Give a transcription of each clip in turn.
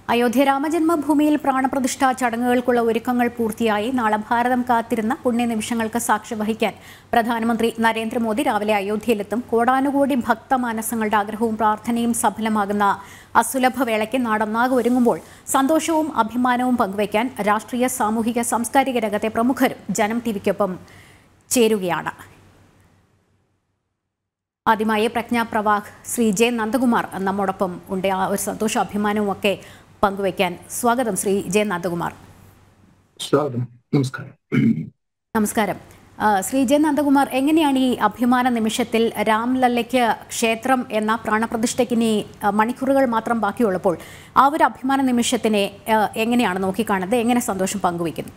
അയോധ്യ രാമജന്മഭൂമിയിൽ പ്രാണപ്രതിഷ്ഠാ ചടങ്ങുകൾക്കുള്ള ഒരുക്കങ്ങൾ പൂർത്തിയായി നാളെ ഭാരതം കാത്തിരുന്ന പുണ്യനിമിഷങ്ങൾക്ക് സാക്ഷി വഹിക്കാൻ പ്രധാനമന്ത്രി നരേന്ദ്രമോദി രാവിലെ അയോധ്യയിലെത്തും കോടാനുകോടി ഭക്തമാനസങ്ങളുടെ ആഗ്രഹവും പ്രാർത്ഥനയും സഫലമാകുന്ന അസുലഭ വേളയ്ക്ക് നാടൊന്നാകെ ഒരുങ്ങുമ്പോൾ സന്തോഷവും അഭിമാനവും പങ്കുവയ്ക്കാൻ രാഷ്ട്രീയ സാമൂഹിക സാംസ്കാരിക രംഗത്തെ പ്രമുഖരും ജനം ടിവിക്കൊപ്പം ചേരുകയാണ് ആദ്യമായി പ്രജ്ഞാ പ്രവാഹ് ശ്രീ ജെ നന്ദകുമാർ നമ്മോടൊപ്പം ഉണ്ട് ആ ഒരു സന്തോഷ അഭിമാനവും ഒക്കെ പങ്കുവയ്ക്കാൻ സ്വാഗതം ശ്രീ ജെ നന്ദകുമാർ സ്വാഗതം നമസ്കാരം നമസ്കാരം ആ, ശ്രീ ജെ നന്ദകുമാർ എങ്ങനെയാണ് ഈ അഭിമാന നിമിഷത്തിൽ രാംലല്ലയ്ക്ക് ക്ഷേത്രം എന്ന പ്രാണപ്രതിഷ്ഠയ്ക്ക് ഇനി ആ, മണിക്കൂറുകൾ മാത്രം ബാക്കിയുള്ളപ്പോൾ ആ ഒരു അഭിമാന നിമിഷത്തിനെ ആ, എങ്ങനെയാണ് നോക്കിക്കാണുന്നത് എങ്ങനെ സന്തോഷം പങ്കുവയ്ക്കുന്നു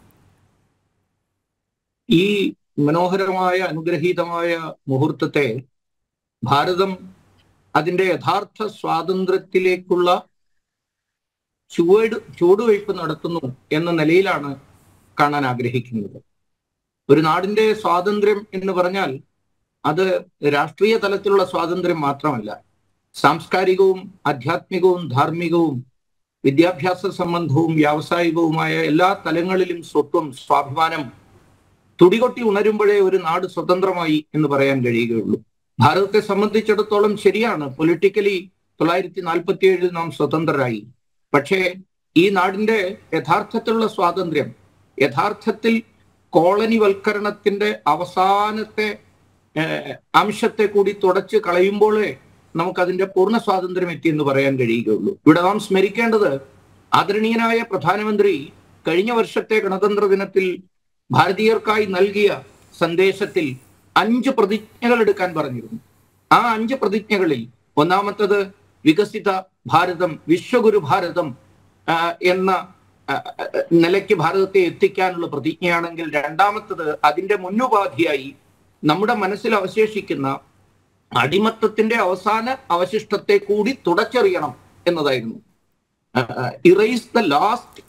ഈ മനോഹരമായ അനുഗ്രഹീതമായ മുഹൂർത്തത്തെ ഭാരതം അതിന്റെ യഥാർത്ഥ സ്വാതന്ത്ര്യത്തിലേക്കുള്ള ചുവട് ചുവടുവയ്പ് നടത്തുന്നു എന്ന നിലയിലാണ് കാണാൻ ആഗ്രഹിക്കുന്നത് ഒരു നാടിന്റെ സ്വാതന്ത്ര്യം എന്ന് പറഞ്ഞാൽ അത് രാഷ്ട്രീയ തലത്തിലുള്ള സ്വാതന്ത്ര്യം മാത്രമല്ല സാംസ്കാരികവും ആധ്യാത്മികവും ധാർമ്മികവും വിദ്യാഭ്യാസ സംബന്ധവും വ്യാവസായികവുമായ എല്ലാ തലങ്ങളിലും സ്വത്വം സ്വാഭിമാനം തുടികൊട്ടി ഉണരുമ്പോഴേ ഒരു നാട് സ്വതന്ത്രമായി എന്ന് പറയാൻ കഴിയുകയുള്ളൂ ഭാരതത്തെ സംബന്ധിച്ചിടത്തോളം ശരിയാണ് പൊളിറ്റിക്കലി തൊള്ളായിരത്തി നാൽപ്പത്തി ഏഴിൽ നാം സ്വതന്ത്രരായി പക്ഷേ ഈ നാടിന്റെ യഥാർത്ഥത്തിലുള്ള സ്വാതന്ത്ര്യം യഥാർത്ഥത്തിൽ കോളനിവൽക്കരണത്തിന്റെ അവസാനത്തെ ഏഹ്, അംശത്തെ കൂടി തുടച്ച് കളയുമ്പോഴേ നമുക്കതിന്റെ പൂർണ്ണ സ്വാതന്ത്ര്യം എത്തി എന്ന് പറയാൻ കഴിയുകയുള്ളൂ ഇവിടെ നാം സ്മരിക്കേണ്ടത് ആദരണീയനായ പ്രധാനമന്ത്രി കഴിഞ്ഞ വർഷത്തെ ഗണതന്ത്ര ദിനത്തിൽ ഭാരതീയർക്കായി നൽകിയ സന്ദേശത്തിൽ അഞ്ച് പ്രതിജ്ഞകൾ എടുക്കാൻ പറഞ്ഞിരുന്നു ആ അഞ്ച് പ്രതിജ്ഞകളിൽ ഒന്നാമത്തത് വികസിത ഭാരതം വിശ്വഗുരു ഭാരതം ആ, എന്ന ആ, ആ, നിലയ്ക്ക് ഭാരതത്തെ എത്തിക്കാനുള്ള പ്രതിജ്ഞയാണെങ്കിൽ രണ്ടാമത്തത് അതിന്റെ മുന്നുപാധിയായി നമ്മുടെ മനസ്സിൽ അവശേഷിക്കുന്ന അടിമത്തത്തിന്റെ അവസാന അവശിഷ്ടത്തെ കൂടി തുടച്ചെറിയണം എന്നതായിരുന്നു erase the last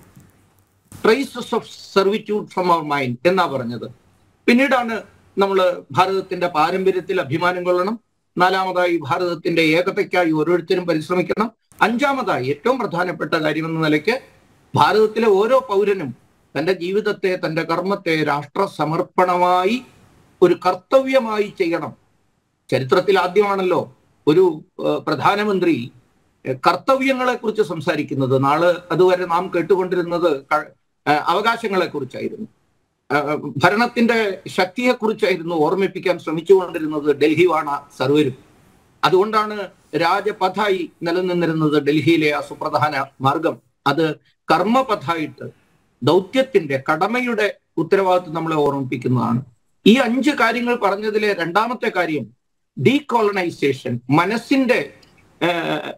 traces of servitude from our mind എന്നാ പറഞ്ഞത് പിന്നീടാണ് നമ്മൾ ഭാരതത്തിന്റെ പാരമ്പര്യത്തിൽ അഭിമാനം കൊള്ളണം നാലാമതായി ഭാരതത്തിന്റെ ഏകതയ്ക്കായി ഓരോരുത്തരും പരിശ്രമിക്കണം അഞ്ചാമതായി ഏറ്റവും പ്രധാനപ്പെട്ട കാര്യം എന്ന നിലയ്ക്ക് ഭാരതത്തിലെ ഓരോ പൗരനും തന്റെ ജീവിതത്തെ തന്റെ കർമ്മത്തെ രാഷ്ട്ര സമർപ്പണമായി ഒരു കർത്തവ്യമായി ചെയ്യണം ചരിത്രത്തിൽ ആദ്യമാണല്ലോ ഒരു ഏഹ്, പ്രധാനമന്ത്രി കർത്തവ്യങ്ങളെ കുറിച്ച് സംസാരിക്കുന്നത് നാളെ അതുവരെ നാം കേട്ടുകൊണ്ടിരുന്നത് ക- ഏഹ്, അവകാശങ്ങളെ കുറിച്ചായിരുന്നു ഏഹ്, ഭരണത്തിന്റെ ശക്തിയെ കുറിച്ചായിരുന്നു ഓർമ്മിപ്പിക്കാൻ ശ്രമിച്ചുകൊണ്ടിരുന്നത് ഡൽഹി വാണ സർവരും അതുകൊണ്ടാണ് രാജപഥായി നിലനിന്നിരുന്നത് ഡൽഹിയിലെ ആ സുപ്രധാന മാർഗം അത് കർമ്മപഥായിട്ട് ദൗത്യത്തിന്റെ കടമയുടെ ഉത്തരവാദിത്വം നമ്മളെ ഓർമ്മിപ്പിക്കുന്നതാണ് ഈ അഞ്ച് കാര്യങ്ങൾ പറഞ്ഞതിലെ രണ്ടാമത്തെ കാര്യം ഡീകോളനൈസേഷൻ മനസ്സിന്റെ ഏഹ്,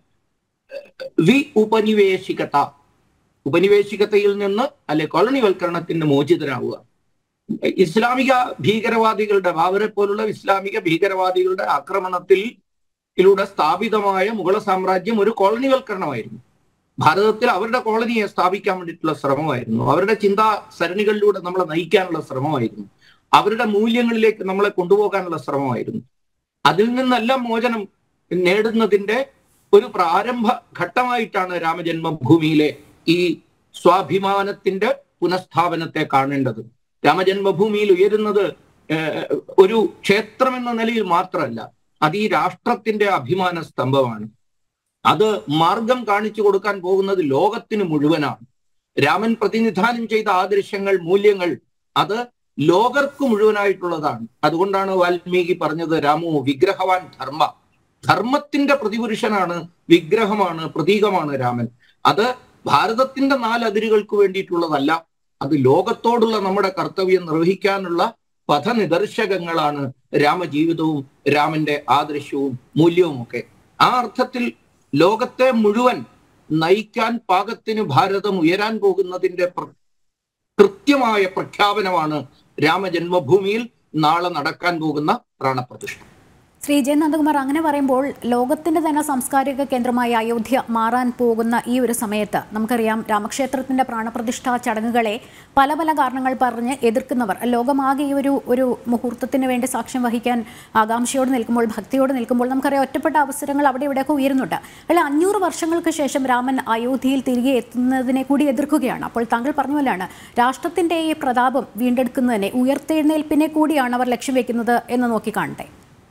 വി ഉപനിവേശികത ഉപനിവേശികതയിൽ നിന്ന് അല്ലെ കോളനിവൽക്കരണത്തിന് മോചിതരാവുക ഇസ്ലാമിക ഭീകരവാദികളുടെ ബാബറെ പോലുള്ള ഇസ്ലാമിക ഭീകരവാദികളുടെ ആക്രമണത്തിൽ ിലൂടെ സ്ഥാപിതമായ മുഗള സാമ്രാജ്യം ഒരു കോളനിവൽക്കരണമായിരുന്നു ഭാരതത്തിൽ അവരുടെ കോളനിയെ സ്ഥാപിക്കാൻ വേണ്ടിയിട്ടുള്ള ശ്രമമായിരുന്നു അവരുടെ ചിന്താ സരണികളിലൂടെ നമ്മളെ നയിക്കാനുള്ള ശ്രമമായിരുന്നു അവരുടെ മൂല്യങ്ങളിലേക്ക് നമ്മളെ കൊണ്ടുപോകാനുള്ള ശ്രമമായിരുന്നു അതിൽ നിന്നെല്ലാം മോചനം നേടുന്നതിന്റെ ഒരു പ്രാരംഭ ഘട്ടമായിട്ടാണ് രാമജന്മഭൂമിയിലെ ഈ സ്വാഭിമാനത്തിന്റെ പുനഃസ്ഥാപനത്തെ കാണേണ്ടത് രാമജന്മഭൂമിയിൽ ഉയരുന്നത് ഏഹ്, ഒരു ക്ഷേത്രം എന്ന നിലയിൽ മാത്രമല്ല അത് ഈ രാഷ്ട്രത്തിന്റെ അഭിമാന സ്തംഭമാണ് അത് മാർഗം കാണിച്ചു കൊടുക്കാൻ പോകുന്നത് ലോകത്തിന് മുഴുവനാണ് രാമൻ പ്രതിനിധാനം ചെയ്ത ആദർശങ്ങൾ മൂല്യങ്ങൾ അത് ലോകർക്ക് മുഴുവനായിട്ടുള്ളതാണ് അതുകൊണ്ടാണ് വാൽമീകി പറഞ്ഞത് രാമു വിഗ്രഹവാൻ ധർമ്മ ധർമ്മത്തിന്റെ പ്രതിപുരുഷനാണ് വിഗ്രഹമാണ് പ്രതീകമാണ് രാമൻ അത് ഭാരതത്തിന്റെ നാലതിരുകൾക്ക് വേണ്ടിയിട്ടുള്ളതല്ല അത് ലോകത്തോടുള്ള നമ്മുടെ കർത്തവ്യം നിർവഹിക്കാനുള്ള പഥനിദർശകങ്ങളാണ് രാമജീവിതവും രാമന്റെ ആദർശവും മൂല്യവും ഒക്കെ ആ അർത്ഥത്തിൽ ലോകത്തെ മുഴുവൻ നയിക്കാൻ പാകത്തിന് ഭാരതം ഉയരാൻ പോകുന്നതിന്റെ പ്ര- കൃത്യമായ പ്രഖ്യാപനമാണ് രാമജന്മഭൂമിയിൽ നാളെ നടക്കാൻ പോകുന്ന പ്രാണപ്രതിഷ്ഠ ശ്രീ ജെ നന്ദകുമാർ അങ്ങനെ പറയുമ്പോൾ ലോകത്തിന്റെ തന്നെ സാംസ്കാരിക കേന്ദ്രമായ അയോധ്യ മാറാൻ പോകുന്ന ഈ ഒരു സമയത്ത് നമുക്കറിയാം രാമക്ഷേത്രത്തിന്റെ പ്രാണപ്രതിഷ്ഠാ ചടങ്ങുകളെ പല പല കാരണങ്ങൾ പറഞ്ഞ് എതിർക്കുന്നവർ ലോകമാകെ ഈ ഒരു ഒരു മുഹൂർത്തത്തിന് വേണ്ടി സാക്ഷ്യം വഹിക്കാൻ ആകാംക്ഷയോട് നിൽക്കുമ്പോൾ ഭക്തിയോട് നിൽക്കുമ്പോൾ നമുക്കറിയാം ഒറ്റപ്പെട്ട അവസരങ്ങൾ അവിടെ ഇവിടെയൊക്കെ ഉയരുന്നുണ്ട് അല്ല അഞ്ഞൂറ് വർഷങ്ങൾക്ക് ശേഷം രാമൻ അയോധ്യയിൽ തിരികെ എത്തുന്നതിനെ കൂടി എതിർക്കുകയാണ് അപ്പോൾ താങ്കൾ പറഞ്ഞ പോലെയാണ് രാഷ്ട്രത്തിന്റെ ഈ പ്രതാപം വീണ്ടെടുക്കുന്നതിനെ ഉയർത്തെഴുന്നേൽപ്പിനെ കൂടിയാണ് അവർ ലക്ഷ്യം വെക്കുന്നത് എന്ന് നോക്കിക്കാണട്ടെ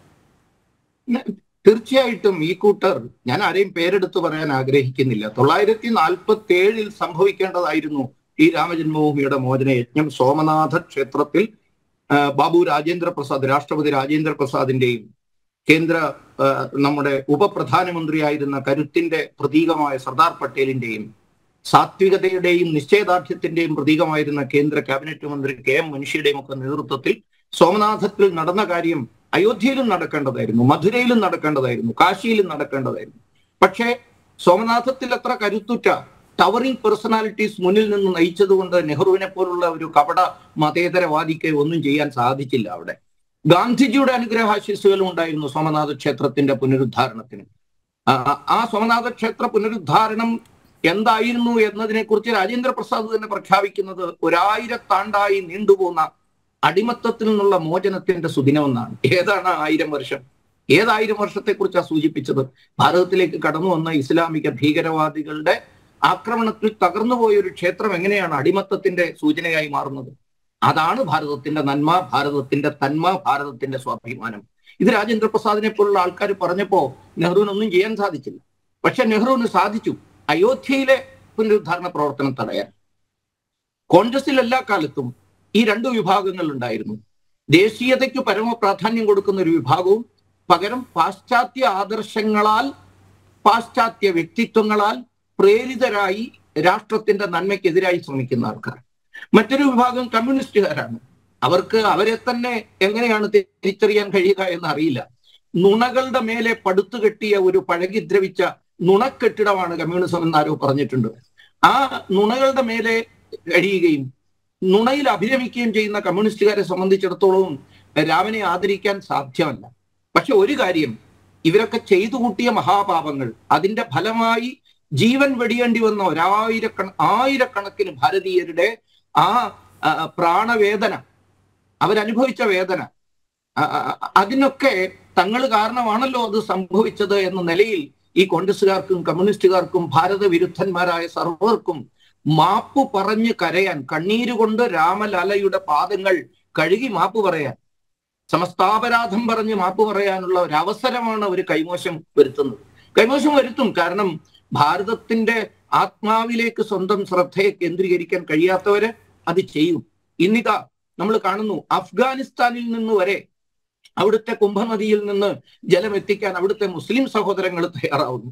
തീർച്ചയായിട്ടും ഈ കൂട്ടർ ഞാൻ ആരെയും പേരെടുത്ത് പറയാൻ ആഗ്രഹിക്കുന്നില്ല തൊള്ളായിരത്തി നാൽപ്പത്തി ഏഴിൽ സംഭവിക്കേണ്ടതായിരുന്നു ഈ രാമജന്മഭൂമിയുടെ മോചന യജ്ഞം സോമനാഥ ക്ഷേത്രത്തിൽ ആ, ബാബു രാജേന്ദ്ര പ്രസാദ് രാഷ്ട്രപതി രാജേന്ദ്ര പ്രസാദിന്റെയും കേന്ദ്ര ആ, നമ്മുടെ ഉപപ്രധാനമന്ത്രിയായിരുന്ന കരുത്തിന്റെ പ്രതീകമായ സർദാർ പട്ടേലിന്റെയും സാത്വികതയുടെയും നിശ്ചയദാർഢ്യത്തിന്റെയും പ്രതീകമായിരുന്ന കേന്ദ്ര ക്യാബിനറ്റ് മന്ത്രി കെ എം മുൻഷിയുടെയും ഒക്കെ നേതൃത്വത്തിൽ സോമനാഥത്തിൽ നടന്ന കാര്യം അയോധ്യയിലും നടക്കേണ്ടതായിരുന്നു മധുരയിലും നടക്കേണ്ടതായിരുന്നു കാശിയിലും നടക്കേണ്ടതായിരുന്നു പക്ഷേ സോമനാഥത്തിൽ അത്ര കരുത്തുറ്റ ടവറിംഗ് പേഴ്സണാലിറ്റീസ് മുന്നിൽ നിന്ന് നയിച്ചതുകൊണ്ട് നെഹ്റുവിനെ പോലുള്ള ഒരു കപട മതേതരവാദിക്ക് ഒന്നും ചെയ്യാൻ സാധിച്ചില്ല അവിടെ ഗാന്ധിജിയുടെ അനുഗ്രഹാശിസുകളും ഉണ്ടായിരുന്നു സോമനാഥ ക്ഷേത്രത്തിന്റെ പുനരുദ്ധാരണത്തിന് ആ- ആ സോമനാഥ ക്ഷേത്ര പുനരുദ്ധാരണം എന്തായിരുന്നു എന്നതിനെ കുറിച്ച് രാജേന്ദ്ര പ്രസാദ് തന്നെ പ്രഖ്യാപിക്കുന്നത് ഒരായിരത്താണ്ടായി നീണ്ടുപോകുന്ന അടിമത്തത്തിൽ നിന്നുള്ള മോചനത്തിന്റെ സുദിനമെന്നാണ് ഏതാണ് ആ ആയിരം വർഷം ഏതായിരം വർഷത്തെ കുറിച്ചാണ് സൂചിപ്പിച്ചത് ഭാരതത്തിലേക്ക് കടന്നു വന്ന ഇസ്ലാമിക ഭീകരവാദികളുടെ ആക്രമണത്തിൽ തകർന്നുപോയ ഒരു ക്ഷേത്രം എങ്ങനെയാണ് അടിമത്തത്തിന്റെ സൂചനയായി മാറുന്നത് അതാണ് ഭാരതത്തിന്റെ നന്മ ഭാരതത്തിന്റെ തന്മ ഭാരതത്തിന്റെ സ്വാഭിമാനം ഇത് രാജേന്ദ്ര പ്രസാദിനെ പോലുള്ള ആൾക്കാർ പറഞ്ഞപ്പോ നെഹ്റുവിനൊന്നും ചെയ്യാൻ സാധിച്ചില്ല പക്ഷെ നെഹ്റുവിന് സാധിച്ചു അയോധ്യയിലെ പുനരുദ്ധാരണ പ്രവർത്തനം തടയാൻ കോൺഗ്രസിൽ എല്ലാ കാലത്തും ഈ രണ്ട് വിഭാഗങ്ങൾ ഉണ്ടായിരുന്നു ദേശീയതയ്ക്ക് പരമ പ്രാധാന്യം കൊടുക്കുന്ന ഒരു വിഭാഗവും പകരം പാശ്ചാത്യ ആദർശങ്ങളാൽ പാശ്ചാത്യ വ്യക്തിത്വങ്ങളാൽ പ്രേരിതരായി രാഷ്ട്രത്തിന്റെ നന്മയ്ക്കെതിരായി ശ്രമിക്കുന്ന ആൾക്കാർ മറ്റൊരു വിഭാഗം കമ്മ്യൂണിസ്റ്റുകാരാണ് അവർക്ക് അവരെ തന്നെ എങ്ങനെയാണ് തിരിച്ചറിയാൻ കഴിയുക എന്ന് അറിയില്ല നുണകളുടെ മേലെ പടുത്തുകെട്ടിയ ഒരു പഴകിദ്രവിച്ച നുണക്കെട്ടിടമാണ് കമ്മ്യൂണിസം എന്ന് ആരോ പറഞ്ഞിട്ടുണ്ട് ആ നുണകളുടെ മേലെ കഴിയുകയും നുണയിൽ അഭിരമിക്കുകയും ചെയ്യുന്ന കമ്മ്യൂണിസ്റ്റുകാരെ സംബന്ധിച്ചിടത്തോളം രാമനെ ആദരിക്കാൻ സാധ്യമല്ല പക്ഷെ ഒരു കാര്യം ഇവരൊക്കെ ചെയ്തു കൂട്ടിയ മഹാപാപങ്ങൾ അതിന്റെ ഫലമായി ജീവൻ വെടിയേണ്ടി വന്ന ഒരായിരക്കണ ആയിരക്കണക്കിന് ഭാരതീയരുടെ ആ ആ, പ്രാണവേദന അവരനുഭവിച്ച വേദന ആ, ആ, അതിനൊക്കെ തങ്ങൾ കാരണമാണല്ലോ അത് സംഭവിച്ചത് എന്ന നിലയിൽ ഈ കോൺഗ്രസുകാർക്കും കമ്മ്യൂണിസ്റ്റുകാർക്കും ഭാരത വിരുദ്ധന്മാരായ സർവർക്കും മാപ്പ് പറഞ്ഞ് കരയാൻ കണ്ണീരുകൊണ്ട് രാമലാലയുടെ പാദങ്ങൾ കഴുകി മാപ്പ് പറയാൻ സമസ്താപരാധം പറഞ്ഞ് മാപ്പ് പറയാനുള്ള ഒരു അവസരമാണ് അവർ കൈമോശം വരുത്തുന്നത് കൈമോശം വരുത്തും കാരണം ഭാരതത്തിന്റെ ആത്മാവിലേക്ക് സ്വന്തം ശ്രദ്ധയെ കേന്ദ്രീകരിക്കാൻ കഴിയാത്തവര് അത് ചെയ്യും ഇന്നിതാ നമ്മൾ കാണുന്നു അഫ്ഗാനിസ്ഥാനിൽ നിന്ന് വരെ അവിടുത്തെ കുംഭനദിയിൽ നിന്ന് ജലം എത്തിക്കാൻ അവിടുത്തെ മുസ്ലിം സഹോദരങ്ങൾ തയ്യാറാവുന്നു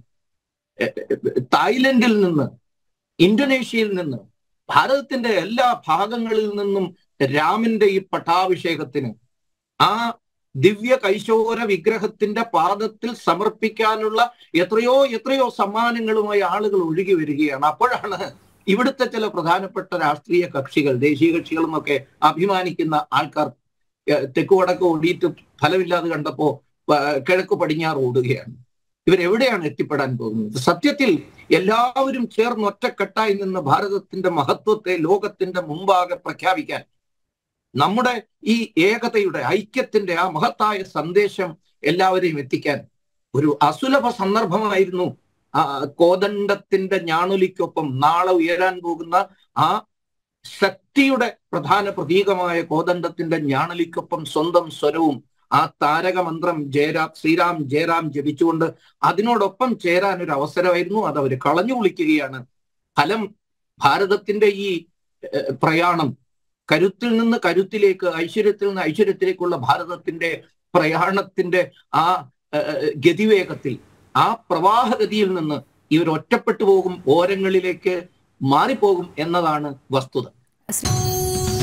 എ- എ- തായ്ലൻഡിൽ നിന്ന് ഇന്തോനേഷ്യയിൽ നിന്ന് ഭാരതത്തിന്റെ എല്ലാ ഭാഗങ്ങളിൽ നിന്നും രാമന്റെ ഈ പട്ടാഭിഷേകത്തിന് ആ ദിവ്യ കൈശോര വിഗ്രഹത്തിന്റെ പാദത്തിൽ സമർപ്പിക്കാനുള്ള എത്രയോ എത്രയോ സമ്മാനങ്ങളുമായി ആളുകൾ ഒഴുകി വരികയാണ് അപ്പോഴാണ് ഇവിടുത്തെ ചില പ്രധാനപ്പെട്ട രാഷ്ട്രീയ കക്ഷികൾ ദേശീയ കക്ഷികൾ എന്നൊക്കെ അഭിമാനിക്കുന്ന ആൾക്കാർ ഏഹ്, തെക്ക് വടക്ക് ഓടിയിട്ട് ഫലമില്ലാതെ കണ്ടപ്പോ ഏഹ്, കിഴക്ക് പടിഞ്ഞാറ് ഓടുകയാണ് ഇവരെവിടെയാണ് എത്തിപ്പെടാൻ പോകുന്നത് സത്യത്തിൽ എല്ലാവരും ചേർന്ന് ഒറ്റക്കെട്ടായി നിന്ന് ഭാരതത്തിന്റെ മഹത്വത്തെ ലോകത്തിന്റെ മുമ്പാകെ പ്രഖ്യാപിക്കാൻ നമ്മുടെ ഈ ഏകതയുടെ ഐക്യത്തിന്റെ ആ മഹത്തായ സന്ദേശം എല്ലാവരെയും എത്തിക്കാൻ ഒരു അസുലഭ സന്ദർഭമായിരുന്നു ആ കോദണ്ഡത്തിന്റെ ഞാണൊലിക്കൊപ്പം നാളെ ഉയരാൻ പോകുന്ന ആ ശക്തിയുടെ പ്രധാന പ്രതീകമായ കോദണ്ഡത്തിന്റെ ഞാണലിക്കൊപ്പം സ്വന്തം സ്വരവും ആ താരക മന്ത്രം ജയരാം ശ്രീരാം ജയറാം ജപിച്ചുകൊണ്ട് അതിനോടൊപ്പം ചേരാൻ ഒരു അവസരമായിരുന്നു അത് അവർ കളഞ്ഞു കുളിക്കുകയാണ് ഫലം ഭാരതത്തിന്റെ ഈ ഏഹ്, പ്രയാണം കരുത്തിൽ നിന്ന് കരുത്തിലേക്ക് ഐശ്വര്യത്തിൽ നിന്ന് ഐശ്വര്യത്തിലേക്കുള്ള ഭാരതത്തിന്റെ പ്രയാണത്തിന്റെ ആ ഏഹ്, ഗതിവേഗത്തിൽ ആ പ്രവാഹഗതിയിൽ നിന്ന് ഇവർ ഒറ്റപ്പെട്ടു പോകും ഓരങ്ങളിലേക്ക് മാറിപ്പോകും എന്നതാണ് വസ്തുത ശ്രീ